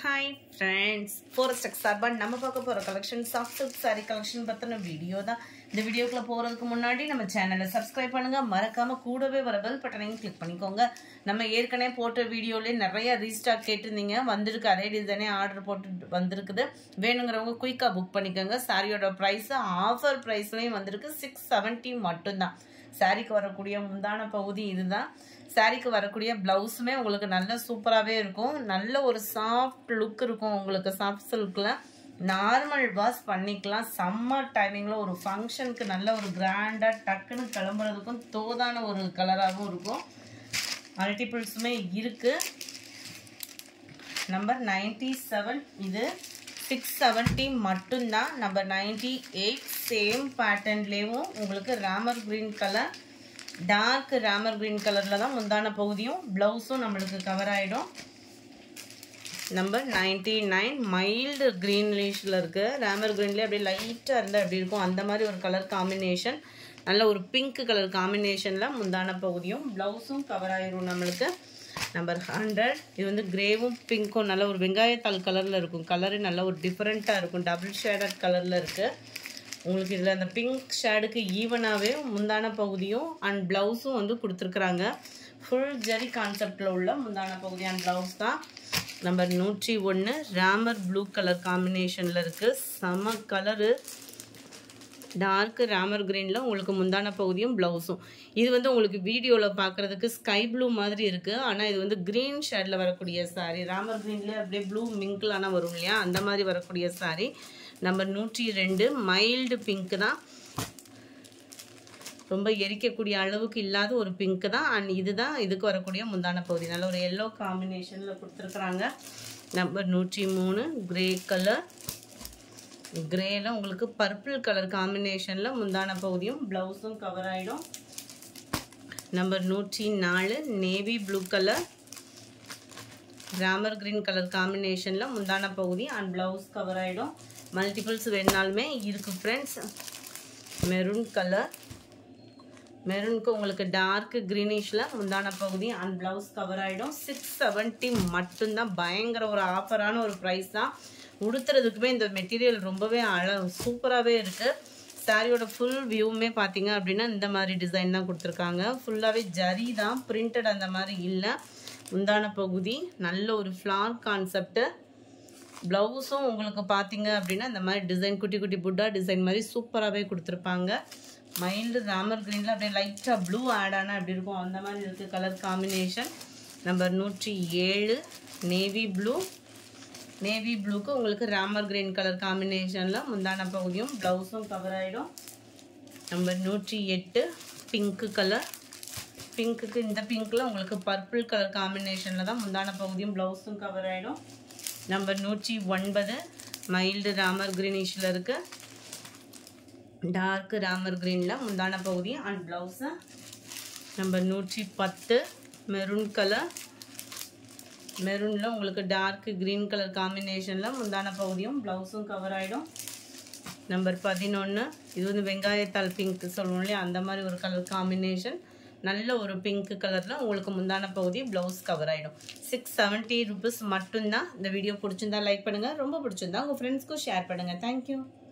hi friends forest X சார்பாக நம்ம பார்க்க போகிற collection soft silk sari collection பற்றின வீடியோ தான் இந்த வீடியோக்குள்ளே போகிறதுக்கு முன்னாடி நம்ம சேனலை சப்ஸ்கிரைப் பண்ணுங்கள் மறக்காமல் கூடவே வர பெல் பட்டனையும் கிளிக் பண்ணிக்கோங்க நம்ம ஏற்கனவே போட்ட வீடியோலேயே நிறைய ரீஸ்டாக் கேட்டிருந்தீங்க வந்திருக்கு அதே டிசைனே ஆர்டர் போட்டு வந்திருக்குது வேணுங்கிறவங்க குயிக்காக புக் பண்ணிக்கோங்க சாரியோட ப்ரைஸு ஆஃபர் ப்ரைஸ்லேயும் வந்திருக்கு சிக்ஸ் செவன்ட்டி மட்டும்தான் சாரிக்கு வரக்கூடிய முந்தான பகுதி இதுதான் சாரிக்கு வரக்கூடிய ப்ளவுஸுமே உங்களுக்கு நல்ல சூப்பராகவே இருக்கும் நல்ல ஒரு சாஃப்ட் லுக் இருக்கும் உங்களுக்கு சாஃப்ட் சில்கில் நார்மல் வாஷ் பண்ணிக்கலாம் சம்மர் டைமிங்கில் ஒரு ஃபங்க்ஷனுக்கு நல்ல ஒரு கிராண்டாக டக்குன்னு கிளம்புறதுக்கும் தோதான ஒரு கலராகவும் இருக்கும் மல்டிபிள்ஸுமே இருக்குது நம்பர் நைன்டி செவன் இது சிக்ஸ் செவன்ட்டி மட்டும்தான் நம்பர் நைன்டி எயிட் சேம் பேட்டர்ன்லேயும் உங்களுக்கு Ramar green colour dark Ramar green கலரில் தான் முந்தான பகுதியும் ப்ளவுஸும் நம்மளுக்கு கவர் ஆகிடும் நம்பர் நைன்டி நைன் மைல்டு க்ரீன்லிஷில் இருக்குது ராமர் க்ரீன்லேயே அப்படியே லைட்டாக இருந்தால் எப்படி இருக்கும் அந்த மாதிரி ஒரு கலர் காம்பினேஷன் நல்ல ஒரு பிங்க் கலர் காம்பினேஷனில் முந்தான பகுதியும் ப்ளவுஸும் கவர் ஆயிரும் நம்மளுக்கு நம்பர் ஹண்ட்ரட் இது வந்து கிரேவும் பிங்க்கும் நல்ல ஒரு வெங்காயத்தாள் கலரில் இருக்கும் கலரு நல்ல ஒரு டிஃப்ரெண்ட்டாக இருக்கும் டபுள் ஷேடட் கலரில் இருக்குது உங்களுக்கு இதில் அந்த பிங்க் ஷேடுக்கு ஈவனாகவே முந்தான பகுதியும் அண்ட் ப்ளவுஸும் வந்து கொடுத்துருக்குறாங்க ஃபுல் ஜரி கான்செப்டில் உள்ள முந்தான பகுதி அண்ட் ப்ளவுஸ் தான் நம்பர் நூற்றி ஒன்று ராமர் ப்ளூ கலர் காம்பினேஷனில் இருக்குது செம கலரு டார்க் ராமர் க்ரீனில் உங்களுக்கு முந்தான பகுதியும் ப்ளவுஸும் இது வந்து உங்களுக்கு வீடியோவில் பார்க்குறதுக்கு ஸ்கை ப்ளூ மாதிரி இருக்குது ஆனால் இது வந்து க்ரீன் ஷேடில் வரக்கூடிய சாரீ ராமர் க்ரீனில் அப்படியே ப்ளூ மிங்க்லான வரும் இல்லையா அந்த மாதிரி வரக்கூடிய சாரீ நம்பர் நூற்றி ரெண்டு மைல்டு பிங்க் தான் ரொம்ப எரிக்கக்கூடிய அளவுக்கு இல்லாத ஒரு பிங்க் தான் அண்ட் இதுதான் இதுக்கு வரக்கூடிய முந்தான பகுதி நல்ல ஒரு எல்லோ காம்பினேஷனில் கொடுத்துருக்குறாங்க நம்பர் நூற்றி மூணு கிரே கலர் கிரேல உங்களுக்கு பர்பிள் கலர் காம்பினேஷனில் முந்தான பகுதியும் ப்ளவுஸும் கவர் ஆகிடும் நம்பர் நூற்றி நாலு navy blue colour Ramar green colour காம்பினேஷனில் முந்தான பகுதி அண்ட் ப்ளவுஸ் கவர் ஆகிடும் மல்டிபிள்ஸ் வேணுனாலுமே இருக்குது ஃப்ரெண்ட்ஸ் மெரூன் கலர் மெரூனுக்கு உங்களுக்கு டார்க் க்ரீனிஷில் முந்தான பகுதி அண்ட் ப்ளவுஸ் கவர் ஆகிடும் சிக்ஸ் செவன்ட்டி மட்டும்தான் பயங்கர ஒரு ஆஃபரான ஒரு ப்ரைஸ் தான் உடுத்துறதுக்குமே இந்த மெட்டீரியல் ரொம்பவே அழ சூப்பராகவே இருக்குது சாரியோட ஃபுல் வியூவுமே பார்த்தீங்க அப்படின்னா இந்த மாதிரி டிசைன் தான் கொடுத்துருக்காங்க ஃபுல்லாகவே ஜரி தான் பிரிண்டட் அந்த மாதிரி இல்லை முந்தான பகுதி நல்ல ஒரு ஃப்ளார் கான்செப்ட்டு ப்ளவுஸும் உங்களுக்கு பார்த்தீங்க அப்படின்னா இந்த மாதிரி டிசைன் குட்டி குட்டி புட்டா டிசைன் மாதிரி சூப்பராகவே கொடுத்துருப்பாங்க மைல்டு ராமர் க்ரீனில் அப்படியே லைட்டாக ப்ளூ ஆட் ஆனால் அப்படி இருக்கும் அந்த மாதிரி இருக்குது கலர் காம்பினேஷன் நம்பர் நூற்றி ஏழு நேவி ப்ளூ நேவி ப்ளூக்கு உங்களுக்கு ராமர் கிரீன் கலர் காம்பினேஷனில் முந்தான பகுதியும் ப்ளவுஸும் கவர் ஆகிடும் நம்பர் நூற்றி எட்டு பிங்க்கு கலர் பிங்க்குக்கு இந்த பிங்க்கில் உங்களுக்கு பர்பிள் கலர் காம்பினேஷனில் தான் முந்தான பகுதியும் ப்ளவுஸும் கவர் ஆகிடும் நம்பர் நூற்றி ஒன்பது மைல்டு ராமர் க்ரீனிஷில் இருக்குது டார்க் ராமர் க்ரீனில் முந்தான பகுதி அண்ட் ப்ளவுஸு நம்பர் நூற்றி பத்து மெரூன் கலர் மெரூனில் உங்களுக்கு டார்க் க்ரீன் கலர் காம்பினேஷனில் முந்தான பகுதியும் ப்ளவுஸும் கவர் ஆகிடும் நம்பர் பதினொன்று இது வந்து வெங்காயத்தாள் பிங்க் சொல்லுவோம் இல்லையா அந்த மாதிரி ஒரு கலர் காம்பினேஷன் நல்ல ஒரு பிங்க் கலரில் உங்களுக்கு முந்தான பகுதி ப்ளவுஸ் கவர் ஆகிடும் சிக்ஸ் செவன்ட்டி ருபீஸ் மட்டும்தான் இந்த வீடியோ பிடிச்சிருந்தா லைக் பண்ணுங்கள் ரொம்ப பிடிச்சிருந்தா உங்கள் ஃப்ரெண்ட்ஸ்க்கும் ஷேர் பண்ணுங்கள் தேங்க்யூ